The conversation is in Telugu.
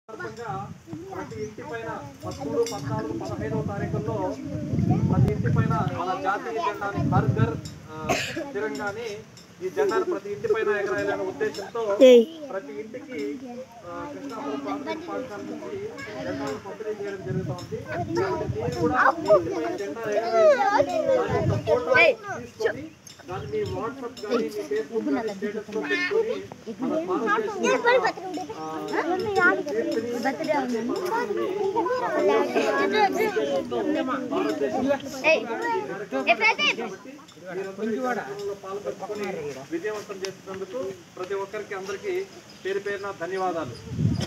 సందర్భంగా ప్రతి ఇంటి పైన పదమూడు పద్నాలుగు పదహైదవ తారీఖుల్లో ప్రతి ఇంటి పైన మన జాతీయ జెండాని హర్ ఘర్ ఆ, తిరంగాని ఈ జెండాను ప్రతి ఇంటి పైన ఎగరాయాలనే ఉద్దేశంతో ప్రతి ఇంటికి ఆ, కృష్ణాపురం ప్రాథమిక పాఠశాల నుంచి జెండాను పంపిణీ చేయడం జరుగుతోంది కాబట్టి మీరు కూడా మీ ఇంటి పైన జెండా ఎగరవేసి దాని యొక్క ఫోటో తీసుకొని దాన్ని మీ వాట్సాప్ కానీ మీ ఫేస్బుక్ కానీ స్టేటస్ లో పెట్టుకొని మన భారతదేశం యొక్క, ఆ, విజయవంతం చేసినందుకు ప్రతి ఒక్కరికి అందరికి పేరు పేరున ధన్యవాదాలు